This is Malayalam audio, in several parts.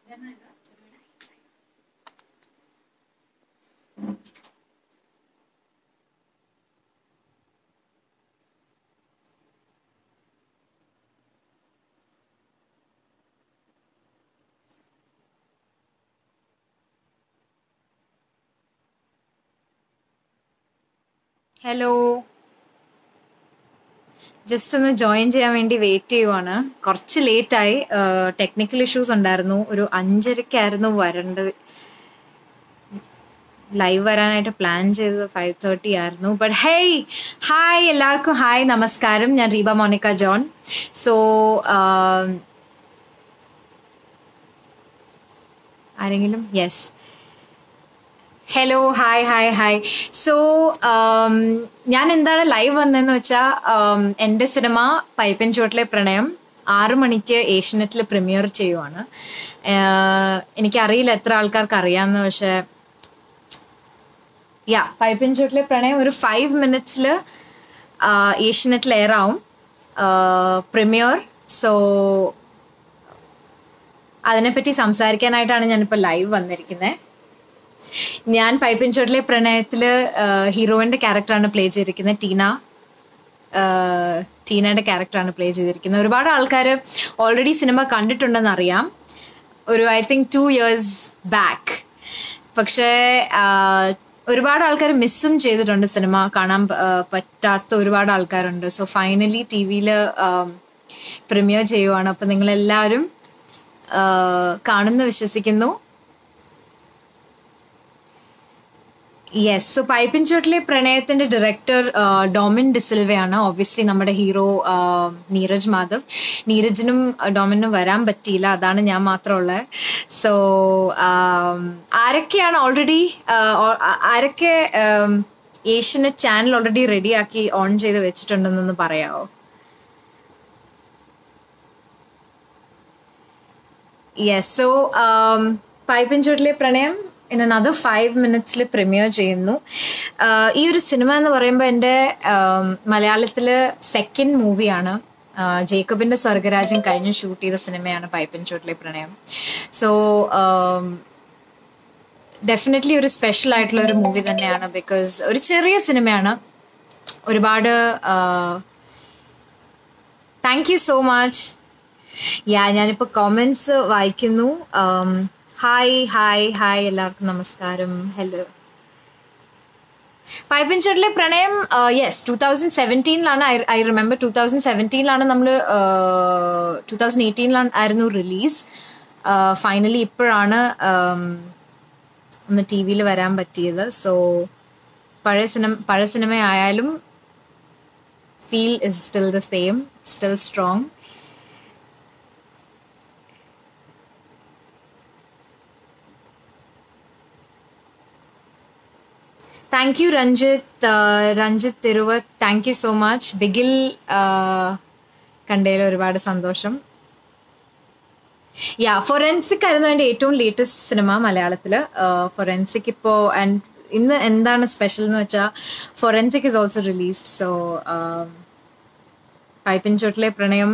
ഹലോ ജസ്റ്റ് ഒന്ന് ജോയിൻ ചെയ്യാൻ വേണ്ടി വെയിറ്റ് ചെയ്യുവാണ് കുറച്ച് ലേറ്റായി ടെക്നിക്കൽ ഇഷ്യൂസ് ഉണ്ടായിരുന്നു ഒരു അഞ്ചരക്കായിരുന്നു വരേണ്ടത് ലൈവ് വരാനായിട്ട് പ്ലാൻ ചെയ്തത് ഫൈവ് തേർട്ടി ആയിരുന്നു ബട്ട് ഹേയ് ഹായ് എല്ലാവർക്കും ഹായ് നമസ്കാരം ഞാൻ റീബ മോണിക്ക ജോൺ സോ ആരെങ്കിലും yes hello hi hi hi so ഞാൻ എന്താണ് ലൈവ് വന്നതെന്ന് വെച്ചാൽ എൻ്റെ സിനിമ പൈപ്പൻ ചുവട്ടിലെ പ്രണയം ആറു മണിക്ക് ഏഷ്യനെറ്റിൽ പ്രീമിയർ ചെയ്യുവാണ് ആഹ് എനിക്കറിയില്ല എത്ര ആൾക്കാർക്ക് അറിയാമെന്ന് പക്ഷേ യാ പൈപ്പൻ ചുവട്ടിലെ പ്രണയം ഒരു ഫൈവ് മിനിറ്റ്സിൽ ഏഷ്യനെറ്റിൽ എയർ ആവും പ്രീമിയർ സോ അതിനെപ്പറ്റി സംസാരിക്കാനായിട്ടാണ് ഞാനിപ്പോൾ ലൈവ് വന്നിരിക്കുന്നത് ഞാൻ പൈപ്പിൻ ചോട്ടിലെ പ്രണയത്തില് ഹീറോയിന്റെ ക്യാരക്ടറാണ് പ്ലേ ചെയ്തിരിക്കുന്നത് ടീന ആഹ് ടീനയുടെ ക്യാരക്ടറാണ് പ്ലേ ചെയ്തിരിക്കുന്നത് ഒരുപാട് ആൾക്കാർ ഓൾറെഡി സിനിമ കണ്ടിട്ടുണ്ടെന്ന് അറിയാം ഒരു I think two years back പക്ഷേ ആഹ് ഒരുപാട് ആൾക്കാർ മിസ്സും ചെയ്തിട്ടുണ്ട് സിനിമ കാണാൻ പ- ആഹ് പറ്റാത്ത ഒരുപാട് ആൾക്കാരുണ്ട് സോ ഫൈനലി ടി വിയിൽ പ്രീമിയർ ചെയ്യുവാണ് അപ്പോൾ നിങ്ങളെല്ലാവരും ആഹ് കാണുന്നു വിശ്വസിക്കുന്നു യെസ് സോ പൈപ്പിൻ ചോട്ടിലെ പ്രണയത്തിന്റെ ഡയറക്ടർ ഡോമിൻ ഡിസിൽവയാണ് ഒബ്വിയസ്ലി നമ്മുടെ ഹീറോ നീരജ് മാധവ് നീരജിനും uh, ഡോമിനും വരാൻ പറ്റിയില്ല അതാണ് ഞാൻ മാത്രമുള്ളത് സോ ആരൊക്കെയാണ് ഓൾറെഡി ആരൊക്കെ ഏഷ്യനെറ്റ് ചാനൽ ഓൾറെഡി റെഡിയാക്കി ഓൺ ചെയ്ത് വെച്ചിട്ടുണ്ടെന്നൊന്ന് പറയാമോ യെസ് സോ പൈപ്പിൻ ചുവട്ടിലെ പ്രണയം ഇൻ അനദർ ഫൈവ് മിനിറ്റ്സിൽ പ്രീമിയർ ചെയ്യുന്നു ആഹ് ഈ ഒരു സിനിമ എന്ന് പറയുമ്പോൾ എൻ്റെ മലയാളത്തിൽ സെക്കൻഡ് മൂവിയാണ് ജേക്കബിന്റെ സ്വർഗരാജ്യം കഴിഞ്ഞ് ഷൂട്ട് ചെയ്ത സിനിമയാണ് പൈപ്പിൻ ചുവട്ടിലെ പ്രണയം സോ ഡെഫിനറ്റ്ലി ഒരു സ്പെഷ്യൽ ആയിട്ടുള്ള ഒരു മൂവി തന്നെയാണ് ബിക്കോസ് ഒരു ചെറിയ സിനിമയാണ് ഒരുപാട് thank you so much yeah ഞാനിപ്പോൾ കോമെന്റ്സ് വായിക്കുന്നു ഹായ് ഹായ് ഹായ് എല്ലാവർക്കും നമസ്കാരം ഹലോ പൈപ്പിൻ ചോട്ടിലെ പ്രണയം യെസ് ടൂ തൗസൻഡ് സെവൻറ്റീനിലാണ് ഐ റിമെമ്പർ ടൂ തൗസൻഡ് സെവൻറ്റീനിലാണ് നമ്മൾ ടൂ തൗസൻഡ് എയ്റ്റീനിലാണ് ആയിരുന്നു റിലീസ് ഫൈനലി ഇപ്പോഴാണ് um, ഒന്ന് ടി വിയിൽ വരാൻ പറ്റിയത് സോ പഴയ സിനിമ പഴയ സിനിമ ആയാലും feel is still the same still strong thank you Ranjith ah Ranjith Thiruvath thank you so much Bigil കണ്ടതിൽ ഒരുപാട് സന്തോഷം യാ ഫൊറൻസിക് ആയിരുന്നു എൻ്റെ ഏറ്റവും ലേറ്റസ്റ്റ് സിനിമ മലയാളത്തിൽ ഫൊറൻസിക് ഇപ്പോൾ ആൻഡ് ഇന്ന് എന്താണ് സ്പെഷ്യൽ എന്ന് വെച്ചാൽ forensic is also released so പൈപ്പിൻ ചോട്ടിലെ പ്രണയം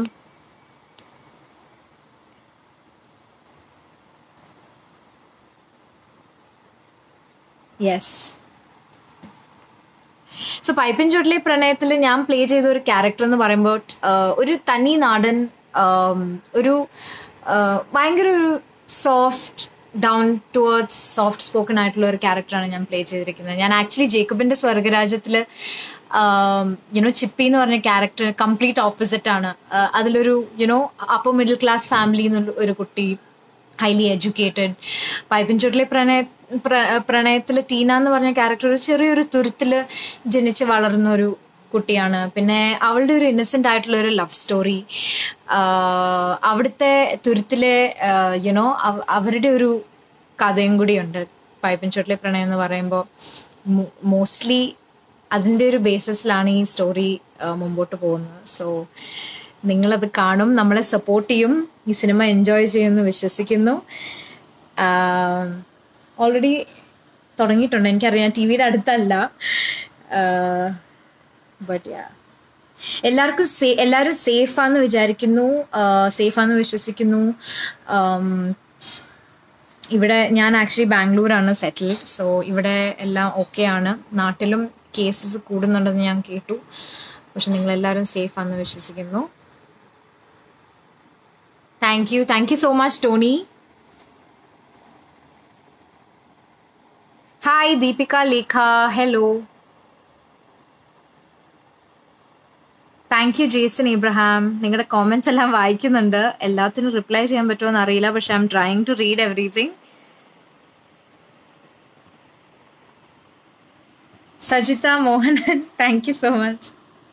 യെസ് സോ പൈപ്പിൻ ചുവട്ടിലെ പ്രണയത്തിൽ ഞാൻ പ്ലേ ചെയ്ത ഒരു ക്യാരക്ടർ എന്ന് പറയുമ്പോൾ ആഹ് ഒരു തനി നാടൻ ആം, ഒരു ആഹ് ഭയങ്കര ഒരു soft down towards soft spoken ആയിട്ടുള്ള ഒരു ക്യാരക്ടറാണ് ഞാൻ പ്ലേ ചെയ്തിരിക്കുന്നത് ഞാൻ ആക്ച്വലി ജേക്കബിന്റെ സ്വർഗരാജ്യത്തിൽ യുനോ ചിപ്പി എന്ന് പറഞ്ഞ ക്യാരക്ടർ കംപ്ലീറ്റ് ഓപ്പോസിറ്റ് ആണ് ആഹ് അതിലൊരു you know upper middle class family എന്നുള്ള ഒരു കുട്ടി ഹൈലി എഡ്യൂക്കേറ്റഡ് പൈപ്പിൻ ചുട്ടിലെ പ്രണയ പ്രണയത്തിൽ ടീന എന്ന് പറഞ്ഞ ക്യാരക്ടർ ഒരു ചെറിയൊരു തുരുത്തിൽ ജനിച്ച് വളർന്ന ഒരു കുട്ടിയാണ് പിന്നെ അവളുടെ ഒരു ഇന്നസെൻ്റ് ആയിട്ടുള്ള ഒരു ലവ് സ്റ്റോറി അവിടുത്തെ തുരുത്തിലെ യുനോ അവരുടെ ഒരു കഥയും കൂടിയുണ്ട് പൈപ്പിൻ ചുട്ടിലെ പ്രണയം എന്ന് പറയുമ്പോൾ മോസ്റ്റ്ലി അതിൻ്റെ ഒരു ബേസിസിലാണ് ഈ സ്റ്റോറി മുമ്പോട്ട് പോകുന്നത് സോ നിങ്ങളത് കാണും നമ്മളെ സപ്പോർട്ട് ചെയ്യും ഈ സിനിമ എൻജോയ് ചെയ്യുമെന്ന് വിശ്വസിക്കുന്നു ഓൾറെഡി തുടങ്ങിയിട്ടുണ്ട് എനിക്കറിയാം ടി വിയുടെ അടുത്തല്ല ബട്ട് യാ എല്ലാവർക്കും സേ എല്ലാവരും സേഫാന്ന് വിചാരിക്കുന്നു സേഫാന്ന് വിശ്വസിക്കുന്നു ഇവിടെ ഞാൻ ആക്ച്വലി ബാംഗ്ലൂരാണ് സെറ്റിൽ സോ ഇവിടെ എല്ലാം ഓക്കെ ആണ് നാട്ടിലും കേസസ് കൂടുന്നുണ്ടെന്ന് ഞാൻ കേട്ടു പക്ഷെ നിങ്ങളെല്ലാവരും സേഫ് ആണെന്ന് വിശ്വസിക്കുന്നു thank you thank you so much Tony hi Deepika Lekha hello thank you Jason Ibrahim നിങ്ങളുടെ കോമെന്റ്സ് എല്ലാം വായിക്കുന്നുണ്ട് എല്ലാത്തിനും റിപ്ലൈ ചെയ്യാൻ പറ്റുമോ എന്ന് അറിയില്ല പക്ഷെ I'm trying to read everything Sajitha Mohanan thank you so much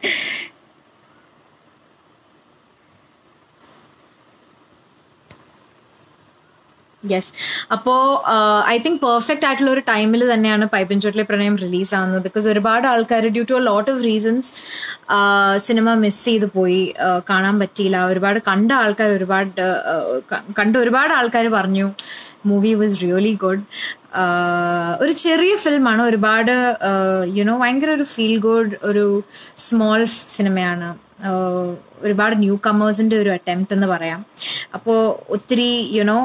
yes അപ്പോൾ ഐ തിങ്ക് പെർഫെക്റ്റ് ആയിട്ടുള്ള ഒരു ടൈമിൽ തന്നെയാണ് പൈപ്പിൻ ചോട്ടിലെ പ്രണയം റിലീസ് ആവുന്നത് ബിക്കോസ് ഒരുപാട് ആൾക്കാർ due to a lot of reasons സിനിമ മിസ് ചെയ്ത് പോയി uh, കാണാൻ പറ്റിയില്ല ഒരുപാട് കണ്ട ആൾക്കാർ ഒരുപാട് uh, ക- കണ്ട ഒരുപാട് ആൾക്കാർ പറഞ്ഞു മൂവി വാസ് റിയലി ഗുഡ് ഒരു ചെറിയ ഫിലിമാണ് ഒരുപാട് യുനോ ഭയങ്കര ഒരു ഫീൽ ഗുഡ് ഒരു സ്മോൾ സിനിമയാണ് uh, ഒരുപാട് ന്യൂ കമേഴ്സിന്റെ ഒരു അറ്റംപ്റ്റ് എന്ന് പറയാം അപ്പോൾ ഒത്തിരി യുനോ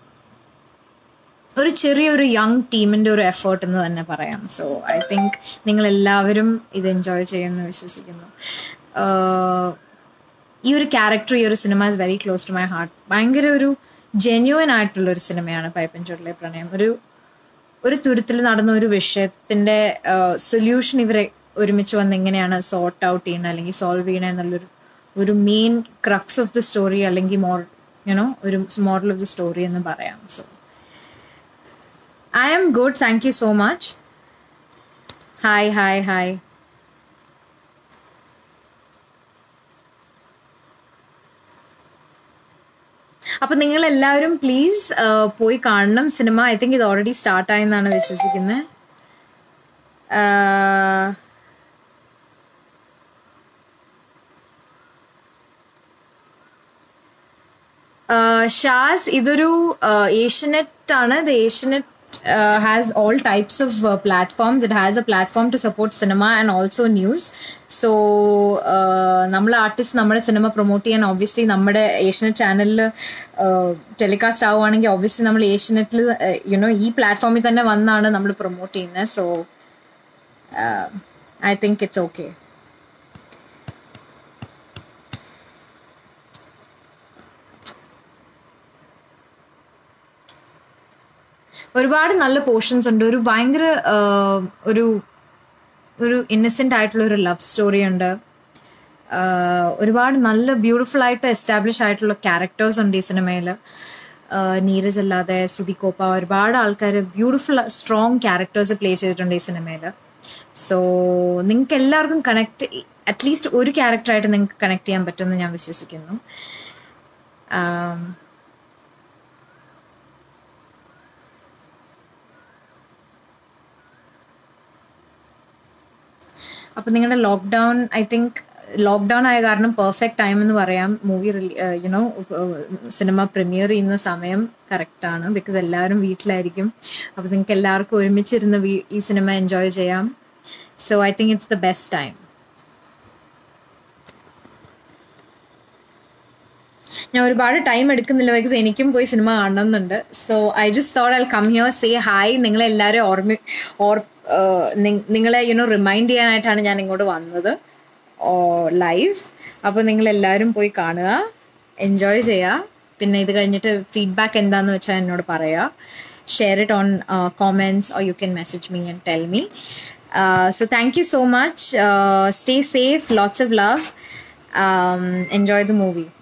ഒരു ചെറിയൊരു യങ് ടീമിന്റെ ഒരു എഫേർട്ട് എന്ന് തന്നെ പറയാം സോ ഐ തിങ്ക് നിങ്ങൾ എല്ലാവരും ഇത് എൻജോയ് ചെയ്യുമെന്ന് വിശ്വസിക്കുന്നു ആഹ് ഈ ഒരു ക്യാരക്ടർ ഈ ഒരു cinema is very close to my heart ഭയങ്കര ഒരു ജെന്യുവൻ ആയിട്ടുള്ള ഒരു സിനിമയാണ് പൈപ്പൻ ചുടലെ പ്രണയം ഒരു ഒരു തുരുത്തിൽ നടന്ന ഒരു വിഷയത്തിന്റെ സൊല്യൂഷൻ ഇവരെ ഒരുമിച്ച് വന്ന് എങ്ങനെയാണ് സോർട്ട് ഔട്ട് ചെയ്യുന്നത് അല്ലെങ്കിൽ സോൾവ് ചെയ്യണത് എന്നുള്ളൊരു ഒരു main crux of the story അല്ലെങ്കിൽ മോർ യുനോ ഒരു മോഡൽ ഓഫ് ദി സ്റ്റോറി എന്ന് പറയാം so I am good. Thank you so much. Hi, hi, hi. അപ്പൊ നിങ്ങൾ എല്ലാവരും പ്ലീസ് പോയി കാണണം സിനിമ ഐ തിങ്ക് ഇത് ഓൾറെഡി സ്റ്റാർട്ട് ആയെന്നാണ് വിശ്വസിക്കുന്നത് ഷാസ് ഇതൊരു ഏഷ്യനെറ്റ് ആണ് ഇത് Asianet has all types of platforms it has a platform to support cinema and also news so നമ്മൾ ആർട്ടിസ്റ്റ് നമ്മുടെ സിനിമ പ്രൊമോട്ട് ചെയ്യാൻ ഒബ്വിയസ്ലി നമ്മുടെ ഏഷ്യനെറ്റ് ചാനലിൽ ടെലികാസ്റ്റ് ആവുകയാണെങ്കിൽ ഒബ്വിയസ്ലി നമ്മൾ ഏഷ്യനെറ്റിൽ യുനോ ഈ പ്ലാറ്റ്ഫോമിൽ തന്നെ വന്നാണ് നമ്മൾ പ്രൊമോട്ട് ചെയ്യുന്നത് so I think it's okay ഒരുപാട് നല്ല പോർഷൻസ് ഉണ്ട് ഒരു ഭയങ്കര ആഹ്, ഒരു ഒരു ഇന്നസെന്റ് ആയിട്ടുള്ള ഒരു ലവ് സ്റ്റോറി ഉണ്ട് ആഹ്, ഒരുപാട് നല്ല ബ്യൂട്ടിഫുൾ ആയിട്ട് എസ്റ്റാബ്ലിഷ് ആയിട്ടുള്ള ക്യാരക്ടേഴ്സ് ഉണ്ട് ഈ സിനിമയിൽ നീരജ് അല്ലാതെ സുതികോപ്പ ഒരുപാട് ആൾക്കാർ ബ്യൂട്ടിഫുൾ സ്ട്രോങ് ക്യാരക്ടേഴ്സ് പ്ലേ ചെയ്തിട്ടുണ്ട് ഈ സിനിമയിൽ സോ നിങ്ങൾക്ക് എല്ലാവർക്കും കണക്ട് അറ്റ്ലീസ്റ്റ് ഒരു ക്യാരക്ടറായിട്ട് നിങ്ങൾക്ക് കണക്ട് ചെയ്യാൻ പറ്റുമെന്ന് ഞാൻ വിശ്വസിക്കുന്നു ആം, അപ്പൊ നിങ്ങളുടെ ലോക്ക്ഡൗൺ ഐ തിങ്ക് ലോക്ക്ഡൗൺ ആയ കാരണം പെർഫെക്റ്റ് ടൈം എന്ന് പറയാം മൂവി യുനോ സിനിമ പ്രീമിയർ ചെയ്യുന്ന സമയം കറക്റ്റ് ആണ് ബിക്കോസ് എല്ലാവരും വീട്ടിലായിരിക്കും അപ്പൊ നിങ്ങൾക്ക് എല്ലാവർക്കും ഒരുമിച്ചിരുന്ന് വീ- ഈ സിനിമ എൻജോയ് ചെയ്യാം so I think it's the best time ഞാൻ ഒരുപാട് ടൈം എടുക്കുന്നില്ല ബിക്കോസ് എനിക്കും പോയി സിനിമ കാണണമെന്നുണ്ട് so I just thought I come here say hi നിങ്ങളെല്ലാവരും ഓർമ്മ ഓർ നി- നിങ്ങളെ യുനോ റിമൈൻഡ് ചെയ്യാനായിട്ടാണ് ഞാൻ ഇങ്ങോട്ട് വന്നത് ലൈവ് അപ്പോൾ നിങ്ങളെല്ലാവരും പോയി കാണുക എൻജോയ് ചെയ്യുക പിന്നെ ഇത് കഴിഞ്ഞിട്ട് ഫീഡ്ബാക്ക് എന്താണെന്ന് വെച്ചാൽ എന്നോട് പറയുക share it on comments or you can message me and tell me so thank you so much stay safe lots of love enjoy the movie